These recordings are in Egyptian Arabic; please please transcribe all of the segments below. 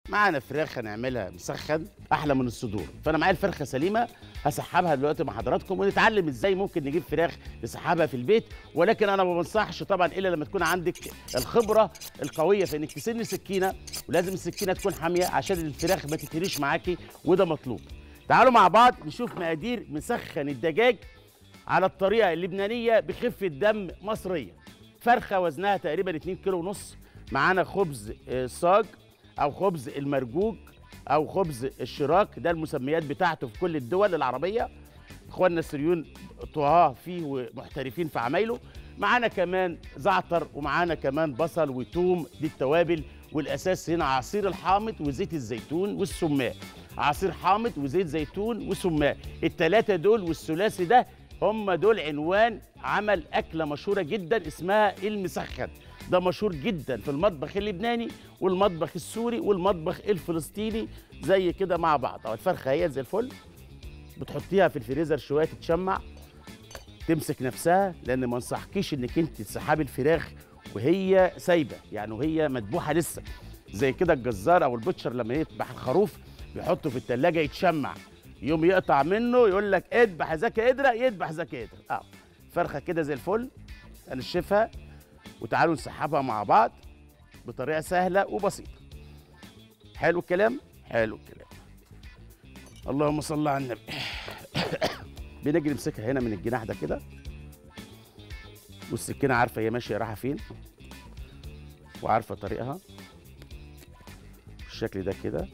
معانا فراخ هنعملها مسخن احلى من الصدور فانا معايا الفرخه سليمه هسحبها دلوقتي مع حضراتكم ونتعلم ازاي ممكن نجيب فراخ نسحبها في البيت ولكن انا ما بنصحش طبعا الا لما تكون عندك الخبره القويه في انك تسن سكينه ولازم السكينه تكون حاميه عشان الفراخ ما تتهريش معاكي وده مطلوب تعالوا مع بعض نشوف مقادير مسخن الدجاج على الطريقه اللبنانيه بخفه دم مصريه فرخه وزنها تقريبا 2 كيلو ونص معانا خبز آه، صاج او خبز المرجوج او خبز الشراك ده المسميات بتاعته في كل الدول العربيه اخواننا السوريون طهاه فيه ومحترفين في عمايله معانا كمان زعتر ومعانا كمان بصل وتوم دي التوابل والاساس هنا عصير الحامض وزيت الزيتون والسماق عصير حامض وزيت زيتون وسماق التلاتة دول والثلاثي ده هم دول عنوان عمل أكلة مشهورة جدا اسمها المسخن ده مشهور جدا في المطبخ اللبناني والمطبخ السوري والمطبخ الفلسطيني زي كده مع بعض أهو الفرخة هي زي الفل بتحطيها في الفريزر شوية تتشمع تمسك نفسها لأن ما انصحكيش إنك أنت تسحبي الفراخ وهي سايبة يعني وهي مذبوحة لسه زي كده الجزار أو البutcher لما يذبح الخروف بيحطه في التلاجة يتشمع يوم يقطع منه يقول لك اذبح ذاك قدره يذبح ذاك قدره اه فرخه كده زي الفل هنشفها وتعالوا نسحبها مع بعض بطريقه سهله وبسيطه حلو الكلام حلو الكلام اللهم صل على النبي بنجي نمسكها هنا من الجناح ده كده والسكينه عارفه هي ماشيه رايحه فين وعارفه طريقها بالشكل ده كده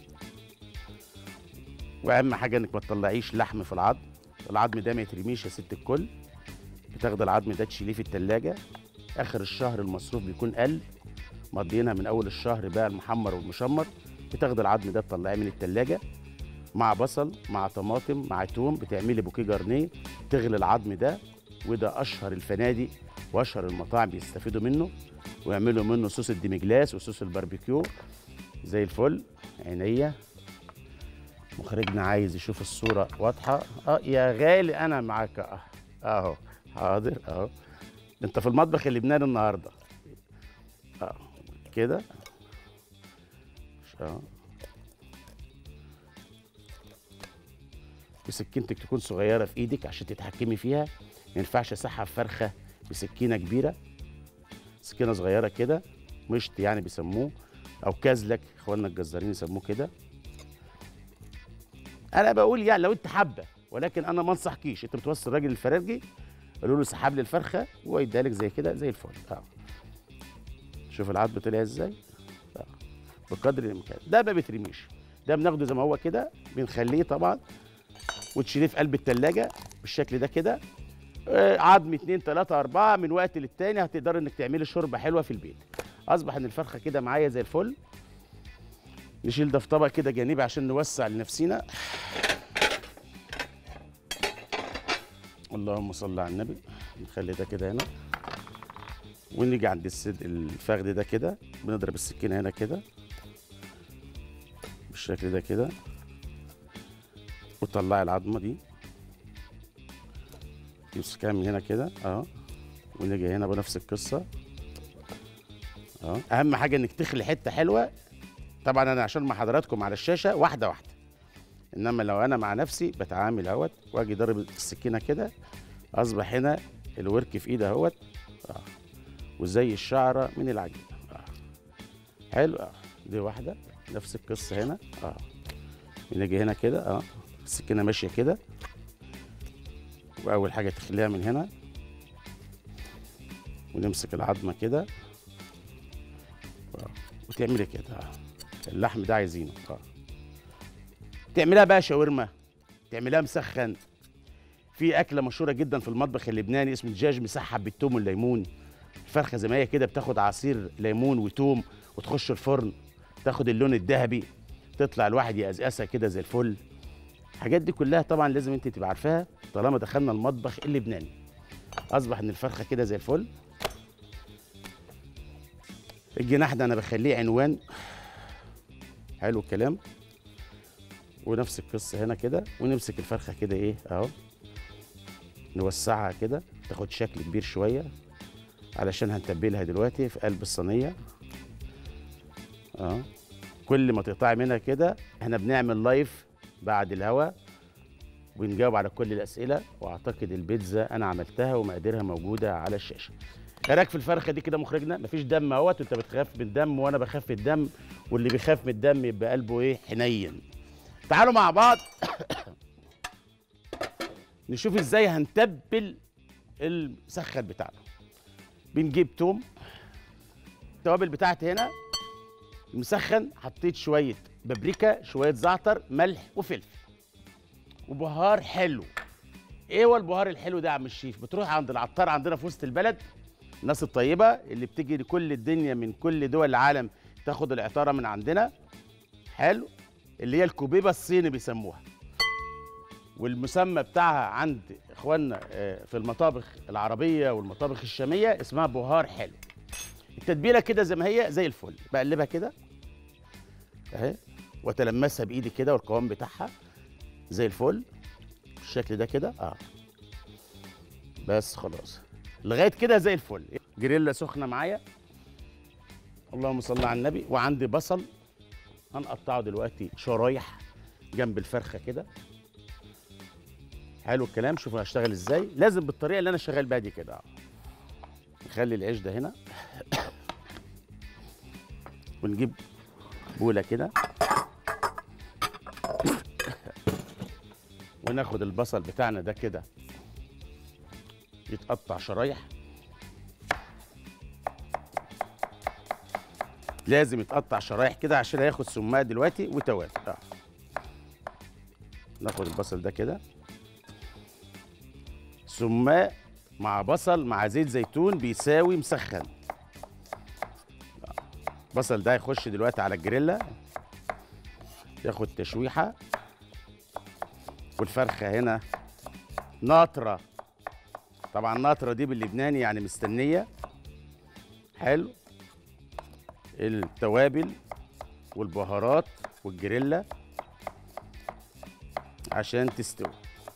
واهم حاجه انك ما تطلعيش لحم في العظم العظم ده ما يترميش يا ست الكل بتاخد العظم ده تشيليه في التلاجة اخر الشهر المصروف بيكون قل مقضيينها من اول الشهر بقى المحمر والمشمر بتاخد العظم ده تطلعيه من التلاجة مع بصل مع طماطم مع توم بتعملي بوكيه جرنيه تغلي العظم ده وده اشهر الفنادق واشهر المطاعم بيستفيدوا منه ويعملوا منه صوص الديمجلاس وصوص الباربيكيو زي الفل عينيا مخرجنا عايز يشوف الصورة واضحة اه يا غالي أنا معاك اه اهو حاضر اهو أنت في المطبخ اللبناني النهاردة اه كده اه وسكينتك تكون صغيرة في إيدك عشان تتحكمي فيها ما ينفعش أسحب فرخة بسكينة كبيرة سكينة صغيرة كده مشط يعني بيسموه أو كازلك إخواننا الجزارين يسموه كده انا بقول يعني لو انت حابه ولكن انا ما انصحكيش انت بتوصل الراجل الفرارجي قالوا له سحب لي الفرخه وهو يديها لك زي كده زي الفل اه شوف العظم طلع ازاي اه بقدر الامكان ده ما بيترميش ده بناخده زي ما هو كده بنخليه طبعا وتشيليه في قلب التلاجة بالشكل ده كده آه، عظم اتنين تلاتة أربعة من وقت للتاني هتقدري إنك تعملي شوربة حلوة في البيت أصبح إن الفرخة كده معايا زي الفل نشيل ده في طبق كده جانبي عشان نوسع لنفسينا اللهم صل على النبي نخلي ده كده هنا ونيجي عند السد الفخذ ده كده بنضرب السكينه هنا كده بالشكل ده كده وطلعي العظمه دي تمسكها من هنا كده اه ونيجي هنا بنفس القصه اه اهم حاجه انك تخلي حته حلوه طبعا انا عشان مع حضراتكم على الشاشه واحده واحده انما لو انا مع نفسي بتعامل اهوت واجي ضارب السكينه كده اصبح هنا الورك في ايدي اهوت اه وزي الشعره من العجين اه حلو اه دي واحده نفس القصه هنا اه نيجي هنا كده اه السكينه ماشيه كده واول حاجه تخليها من هنا ونمسك العظمه كده آه. وتعملي كده اه اللحم ده عايزينه اه تعملها بقى شاورما تعملها مسخن في اكله مشهوره جدا في المطبخ اللبناني اسمه دجاج مسحب بالثوم والليمون الفرخه زي ما هي كده بتاخد عصير ليمون وتوم وتخش الفرن تاخد اللون الذهبي تطلع الواحد يقزقزها كده زي الفل الحاجات دي كلها طبعا لازم انت تبقى عارفاها طالما دخلنا المطبخ اللبناني اصبح ان الفرخه كده زي الفل الجناح ده انا بخليه عنوان حلو الكلام ونفس القصه هنا كده ونمسك الفرخه كده ايه اهو نوسعها كده تاخد شكل كبير شويه علشان هنتبلها دلوقتي في قلب الصينيه اه كل ما تقطعي منها كده احنا بنعمل لايف بعد الهوا ونجاوب على كل الاسئله واعتقد البيتزا انا عملتها ومقاديرها موجوده على الشاشه ايه رايك في الفرخه دي كده مخرجنا مفيش دم اهوت انت بتخاف من الدم وانا بخاف من الدم واللي بيخاف من الدم يبقى قلبه ايه حنين تعالوا مع بعض نشوف ازاي هنتبل المسخن بتاعنا بنجيب توم التوابل بتاعتي هنا المسخن حطيت شويه بابريكا شويه زعتر ملح وفلفل وبهار حلو ايه هو البهار الحلو ده يا عم الشيف بتروح عند العطار عندنا في وسط البلد الناس الطيبه اللي بتيجي لكل الدنيا من كل دول العالم تاخد العطاره من عندنا حلو اللي هي الكوبيبه الصيني بيسموها والمسمى بتاعها عند اخواننا آه، في المطابخ العربيه والمطابخ الشاميه اسمها بهار حلو التتبيله كده زي ما هي زي الفل بقلبها كده اهي واتلمسها بايدي كده والقوام بتاعها زي الفل بالشكل ده كده اه بس خلاص لغايه كده زي الفل جريلا سخنه معايا اللهم صل على النبي وعندي بصل هنقطعه دلوقتي شرايح جنب الفرخه كده حلو الكلام شوفوا هشتغل ازاي لازم بالطريقه اللي انا شغال بيها دي كده آه. نخلي العيش ده هنا ونجيب بوله كده وناخد البصل بتاعنا ده كده يتقطع شرايح لازم يتقطع شرايح كده عشان هياخد سماء دلوقتي وتوابل آه. ناخد البصل ده كده سماء مع بصل مع زيت زيتون بيساوي مسخن البصل ده يخش دلوقتي على الجريلا ياخد تشويحه والفرخه هنا ناطره طبعا ناطره دي باللبناني يعني مستنيه حلو التوابل والبهارات والجريلا عشان تستوي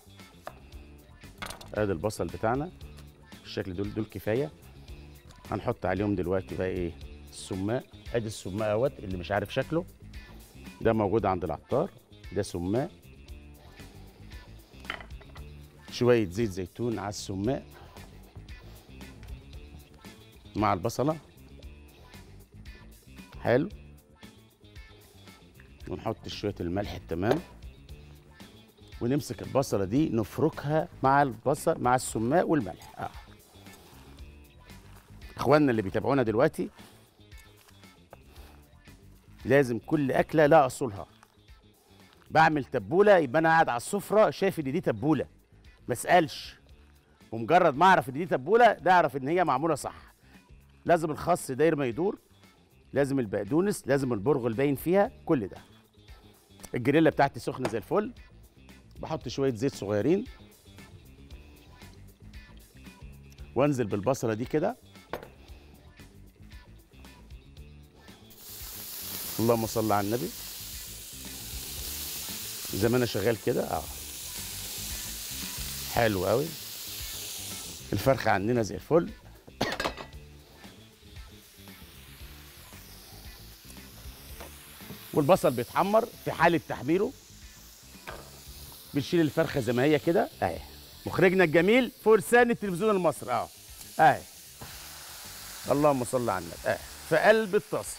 ادي البصل بتاعنا بالشكل دول دول كفايه هنحط عليهم دلوقتي بقى ايه السماق ادي السماق اهوت اللي مش عارف شكله ده موجود عند العطار ده سماق شويه زيت زيتون على السماق مع البصله حلو ونحط شويه الملح التمام ونمسك البصله دي نفركها مع البصل مع السماق والملح آه. اخواننا اللي بيتابعونا دلوقتي لازم كل اكله لها اصولها بعمل تبوله يبقى انا قاعد على السفره شايف ان دي تبوله ما اسالش ومجرد ما اعرف ان دي تبوله ده اعرف ان هي معموله صح لازم الخس داير ما يدور لازم البقدونس لازم البرغل باين فيها كل ده الجريلا بتاعتي سخنه زي الفل بحط شويه زيت صغيرين وانزل بالبصله دي كده اللهم صل على النبي زي ما انا شغال كده اه حلو قوي الفرخه عندنا زي الفل والبصل بيتحمر في حاله تحميره بنشيل الفرخه زي ما هي كده اهي مخرجنا الجميل فرسان التلفزيون المصري اهو اهي اللهم صل على النبي اهي في قلب الطاسه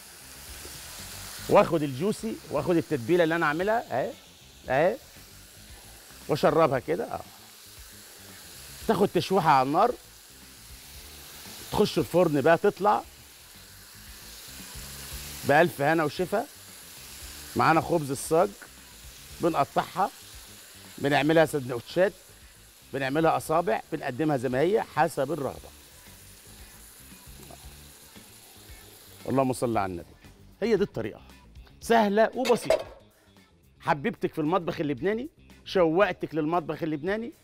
واخد الجوسي واخد التتبيله اللي انا عاملها اهي اهي واشربها كده اه تاخد تشويحه على النار تخش الفرن بقى تطلع بألف هنا وشفا معانا خبز الصاج بنقطعها بنعملها سندوتشات بنعملها اصابع بنقدمها زي ما هي حسب الرغبه اللهم صل على النبي هي دي الطريقه سهله وبسيطه حببتك في المطبخ اللبناني شوقتك للمطبخ اللبناني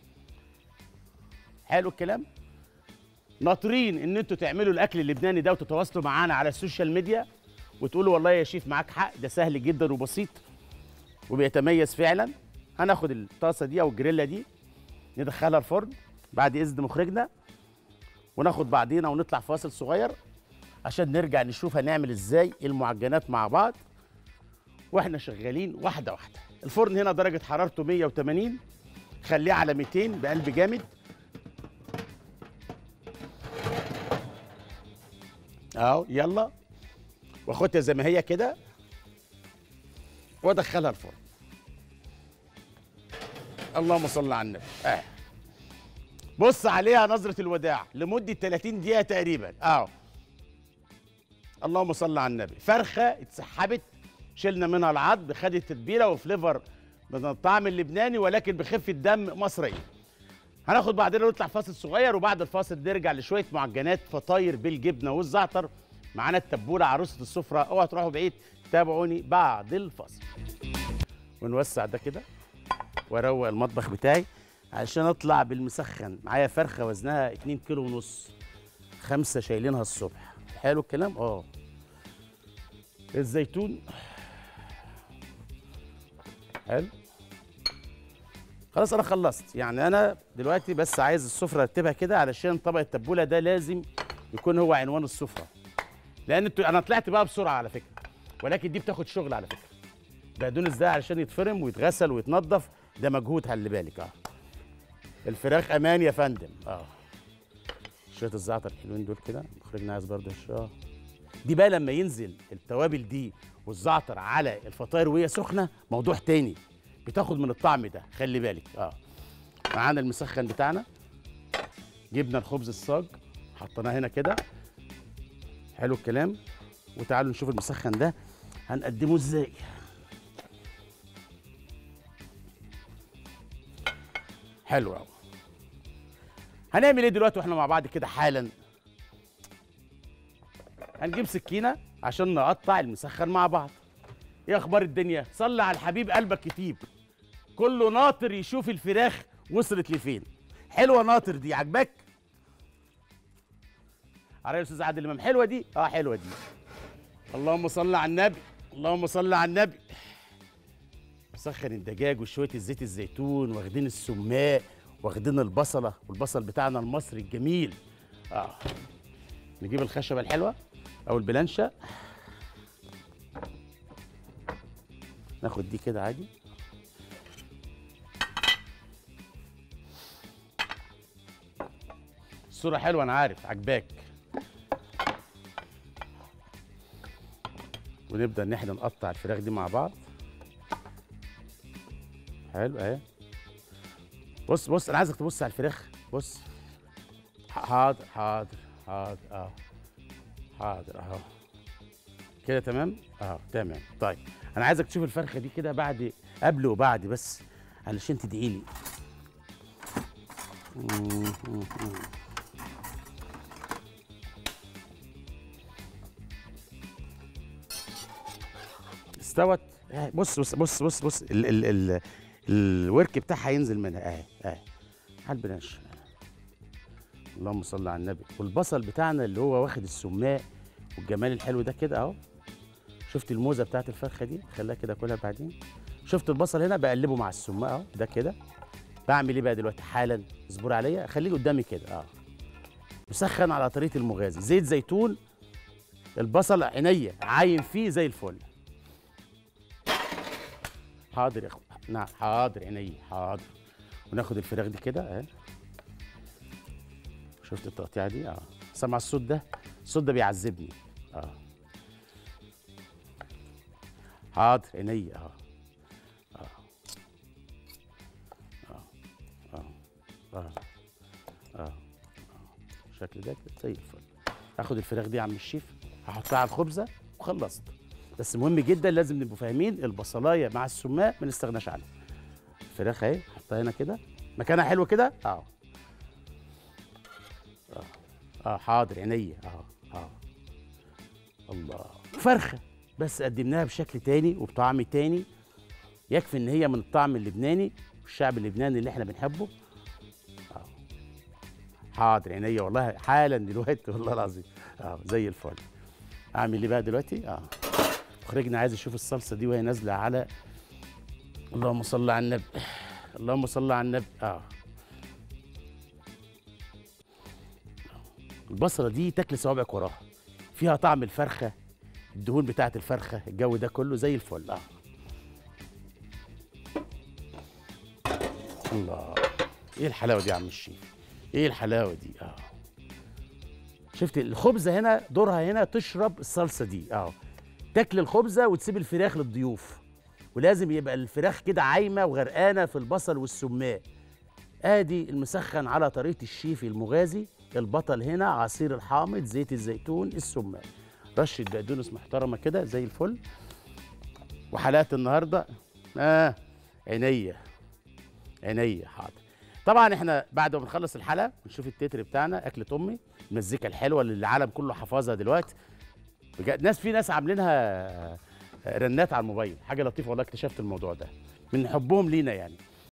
حلو الكلام ناطرين ان انتوا تعملوا الاكل اللبناني ده وتتواصلوا معانا على السوشيال ميديا وتقولوا والله يا شيف معاك حق ده سهل جدا وبسيط وبيتميز فعلا هناخد الطاسه دي او الجريلا دي ندخلها الفرن بعد اذن مخرجنا وناخد بعضينا ونطلع فاصل صغير عشان نرجع نشوف هنعمل ازاي المعجنات مع بعض واحنا شغالين واحده واحده الفرن هنا درجه حرارته 180 خليه على 200 بقلب جامد اهو يلا واخدها زي ما هي كده وادخلها الفرن اللهم صل على النبي اه بص عليها نظرة الوداع لمدة 30 دقيقة تقريبا اهو اللهم صل على النبي فرخة اتسحبت شلنا منها العظم خدت تتبيلة وفليفر من الطعم اللبناني ولكن بخفة دم مصرية هناخد بعدين نطلع فاصل صغير وبعد الفاصل نرجع لشوية معجنات فطاير بالجبنة والزعتر معانا التبولة عروسة السفرة اوعوا تروحوا بعيد تابعوني بعد الفاصل ونوسع ده كده واروق المطبخ بتاعي عشان اطلع بالمسخن معايا فرخه وزنها 2 كيلو ونص خمسه شايلينها الصبح حلو الكلام اه الزيتون حلو خلاص انا خلصت يعني انا دلوقتي بس عايز السفره ارتبها كده علشان طبق التبوله ده لازم يكون هو عنوان السفره لان انتوا- انا طلعت بقى بسرعه على فكره ولكن دي بتاخد شغل على فكره بقدونس ده علشان يتفرم ويتغسل ويتنضف ده مجهود خلي بالك اه الفراخ امان يا فندم اه شويه الزعتر الحلوين دول كده مخرجنا عايز برضه اه دي بقى لما ينزل التوابل دي والزعتر على الفطاير وهي سخنه موضوع تاني بتاخد من الطعم ده خلي بالك اه معانا المسخن بتاعنا جبنا الخبز الصاج حطيناه هنا كده حلو الكلام وتعالوا نشوف المسخن ده هنقدمه ازاي حلو قوي هنعمل ايه دلوقتي واحنا مع بعض كده حالا هنجيب سكينه عشان نقطع المسخن مع بعض ايه اخبار الدنيا صلي على الحبيب قلبك يطيب كله ناطر يشوف الفراخ وصلت لفين حلوه ناطر دي عجبك عارف يا استاذ عادل امام حلوه دي اه حلوه دي اللهم صل على النبي اللهم صل على النبي مسخن الدجاج وشويه الزيت الزيتون واخدين السماق واخدين البصله والبصل بتاعنا المصري الجميل اه نجيب الخشبه الحلوه او البلانشه ناخد دي كده عادي الصوره حلوه انا عارف عجباك ونبدا ان احنا نقطع الفراخ دي مع بعض حلو اهي بص بص انا عايزك تبص على الفراخ بص ح- حاضر حاضر حاضر اه حاضر اهو كده تمام اه تمام طيب انا عايزك تشوف الفرخه دي كده بعد قبل وبعد بس علشان تدعي لي استوت آه، بص بص بص بص بص ال ال ال الورك بتاعها ينزل منها اهي اهي على البنش اللهم صل على النبي والبصل بتاعنا اللي هو واخد السماق والجمال الحلو ده كده اهو شفت الموزه بتاعت الفرخه دي خليها كده كلها بعدين شفت البصل هنا بقلبه مع السماق اهو ده كده بعمل ايه بقى دلوقتي حالا اصبر عليا خليه قدامي كده اه مسخن على طريقه المغازي زيت زيتون البصل عينيا عاين فيه زي الفل حاضر يا اخو نعم حاضر عينيا حاضر وناخد الفراخ دي كده اهي شفت التقطيعه دي اه سمع الصوت ده الصوت ده بيعذبني اه حاضر عينيا اه اه اه اه اه اه الشكل ده كده زي الفل هاخد الفراخ دي يا عم الشيف هحطها على الخبزه وخلصت بس مهم جدا لازم نبقوا فاهمين البصلايه مع السماق ما نستغناش عنها الفراخ اهي حطها هنا كده مكانها حلو كده اه اه اه حاضر عينيا اه اه الله فرخه بس قدمناها بشكل تاني وبطعم تاني يكفي ان هي من الطعم اللبناني والشعب اللبناني اللي احنا بنحبه اه حاضر عينيا والله حالا دلوقتي والله العظيم اه زي الفل اعمل ايه بقى دلوقتي اه مخرجنا عايز يشوف الصلصه دي وهي نازله على اللهم صل على النبي اللهم صل على النبي اه البصله دي تاكل صوابعك وراها فيها طعم الفرخه الدهون بتاعت الفرخه الجو ده كله زي الفل اه الله ايه الحلاوه دي يا عم الشيف ايه الحلاوه دي اه شفت الخبزه هنا دورها هنا تشرب الصلصه دي اه تاكل الخبزه وتسيب الفراخ للضيوف ولازم يبقى الفراخ كده عايمه وغرقانه في البصل والسماق ادي المسخن على طريقه الشيف المغازي البطل هنا عصير الحامض زيت الزيتون السماق رشه بقدونس محترمه كده زي الفل وحلقه النهارده اه عينيا عينيا حاضر طبعا احنا بعد ما نخلص الحلقه نشوف التتر بتاعنا اكله امي المزيكا الحلوه اللي العالم كله حافظها دلوقتي بجد ناس في ناس عاملينها رنات على الموبايل حاجه لطيفه والله اكتشفت الموضوع ده من حبهم لينا يعني